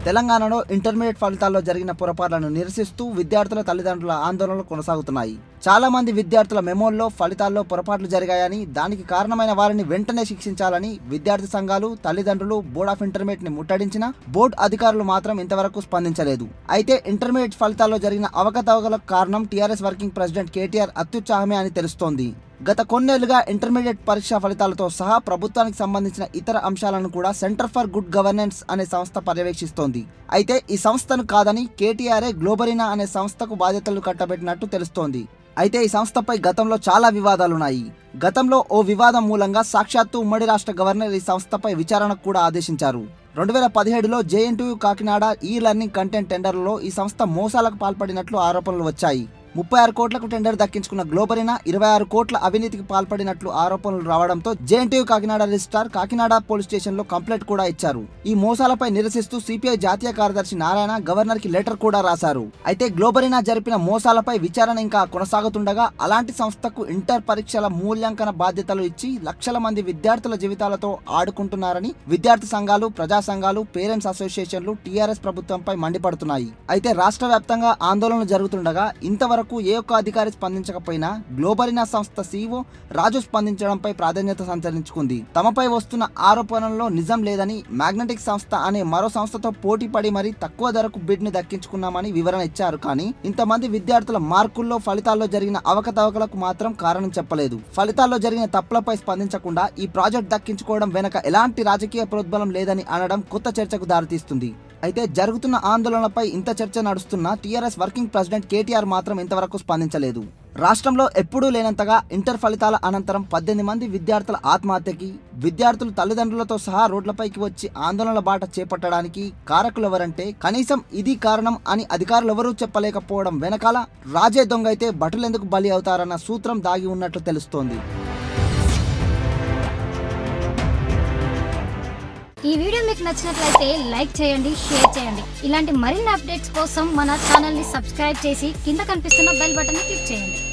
తెలంగాణలో ఇంటర్మీడియట్ ఫలితాల్లో జరిగిన పొరపాట్లను నిరసిస్తూ విద్యార్థుల తల్లిదండ్రుల ఆందోళనలు కొనసాగుతున్నాయి చాలా మంది విద్యార్థుల మెమోల్లో ఫలితాల్లో పొరపాట్లు జరిగాయని దానికి కారణమైన వారిని వెంటనే శిక్షించాలని విద్యార్థి సంఘాలు తల్లిదండ్రులు బోర్డ్ ఆఫ్ ఇంటర్మీడియట్ ని ముట్టడించిన బోర్డు అధికారులు మాత్రం ఇంతవరకు స్పందించలేదు అయితే ఇంటర్మీడియట్ ఫలితాల్లో జరిగిన అవకతవకలకు కారణం టీఆర్ఎస్ వర్కింగ్ ప్రెసిడెంట్ కేటీఆర్ అత్యుత్సాహమే అని తెలుస్తోంది గత కొన్నేళ్లుగా ఇంటర్మీడియట్ పరీక్షా ఫలితాలతో సహా ప్రభుత్వానికి సంబంధించిన ఇతర అంశాలను కూడా సెంటర్ ఫర్ గుడ్ గవర్నెన్స్ అనే సంస్థ పర్యవేక్షిస్తోంది అయితే ఈ సంస్థను కాదని కేటీఆర్ఏ గ్లోబరీనా అనే సంస్థకు బాధ్యతలు కట్టబెట్టినట్టు తెలుస్తోంది అయితే ఈ సంస్థపై గతంలో చాలా వివాదాలున్నాయి గతంలో ఓ వివాదం మూలంగా సాక్షాత్తు ఉమ్మడి రాష్ట్ర గవర్నర్ ఈ సంస్థపై విచారణకు కూడా ఆదేశించారు రెండు వేల పదిహేడులో జేఎన్టీయూ కాకినాడ ఈ లెర్నింగ్ కంటెంట్ టెండర్లలో ఈ సంస్థ మోసాలకు పాల్పడినట్లు ఆరోపణలు వచ్చాయి ముప్పై ఆరు కోట్లకు టెండర్ దక్కించుకున్న గ్లోబరీనా ఇరవై ఆరు కోట్ల అవినీతికి పాల్పడినట్లు ఆరోపణలు రావడంతో JNTU Kakinada registrar Kakinada police station లో కంప్లైంట్ కూడా ఇచ్చారు ఈ మోసాలపై నిరసిస్తూ సిపిఐ జాతీయ కార్యదర్శి నారాయణ గవర్నర్ కి లెటర్ కూడా రాశారు అయితే గ్లోబరీనా జరిపిన మోసాలపై విచారణ ఇంకా కొనసాగుతుండగా అలాంటి సంస్థకు ఇంటర్ పరీక్షల మూల్యాంకన బాధ్యతలు ఇచ్చి లక్షల మంది విద్యార్థుల జీవితాలతో ఆడుకుంటున్నారని విద్యార్థి సంఘాలు ప్రజా సంఘాలు పేరెంట్స్ అసోసియేషన్లు టీఆర్ఎస్ ప్రభుత్వంపై మండిపడుతున్నాయి అయితే రాష్ట్ర వ్యాప్తంగా ఆందోళనలు జరుగుతుండగా ఇంతవరకు ఏ ఒక్క అధికారి స్పందించకపోయినా గ్లోబలినా సంస్థ సీఈఓ రాజు స్పందించడంపై ప్రాధాన్యత సంతరించుకుంది తమపై వస్తున్న ఆరోపణల్లో నిజం లేదని మ్యాగ్నెటిక్ సంస్థ అనే మరో సంస్థతో పోటీ పడి మరీ తక్కువ ధరకు బిడ్ ని దక్కించుకున్నామని వివరణ ఇచ్చారు కానీ ఇంతమంది విద్యార్థుల మార్కుల్లో ఫలితాల్లో జరిగిన అవకతవకలకు మాత్రం కారణం చెప్పలేదు ఫలితాల్లో జరిగిన తప్పులపై స్పందించకుండా ఈ ప్రాజెక్ట్ దక్కించుకోవడం వెనక ఎలాంటి రాజకీయ ప్రోద్బలం లేదని అనడం కొత్త చర్చకు దారితీస్తుంది అయితే జరుగుతున్న ఆందోళనపై ఇంత చర్చ నడుస్తున్న టీఆర్ఎస్ వర్కింగ్ ప్రెసిడెంట్ కేటీఆర్ మాత్రం ఇంతవరకు స్పందించలేదు రాష్ట్రంలో ఎప్పుడూ లేనంతగా ఇంటర్ ఫలితాల అనంతరం పద్దెనిమిది మంది విద్యార్థుల ఆత్మహత్యకి విద్యార్థులు తల్లిదండ్రులతో సహా రోడ్లపైకి వచ్చి ఆందోళనల బాట చేపట్టడానికి కారకులెవరంటే కనీసం ఇది కారణం అని అధికారులు ఎవరూ చెప్పలేకపోవడం వెనకాల రాజే దొంగ అయితే బటులెందుకు బలి అవుతారన్న సూత్రం దాగి ఉన్నట్లు తెలుస్తోంది ఈ వీడియో మీకు నచ్చినట్లయితే లైక్ చేయండి షేర్ చేయండి ఇలాంటి మరిన్ని అప్డేట్స్ కోసం మన ఛానల్ని సబ్స్క్రైబ్ చేసి కింద కనిపిస్తున్న బెల్ బటన్ని క్లిక్ చేయండి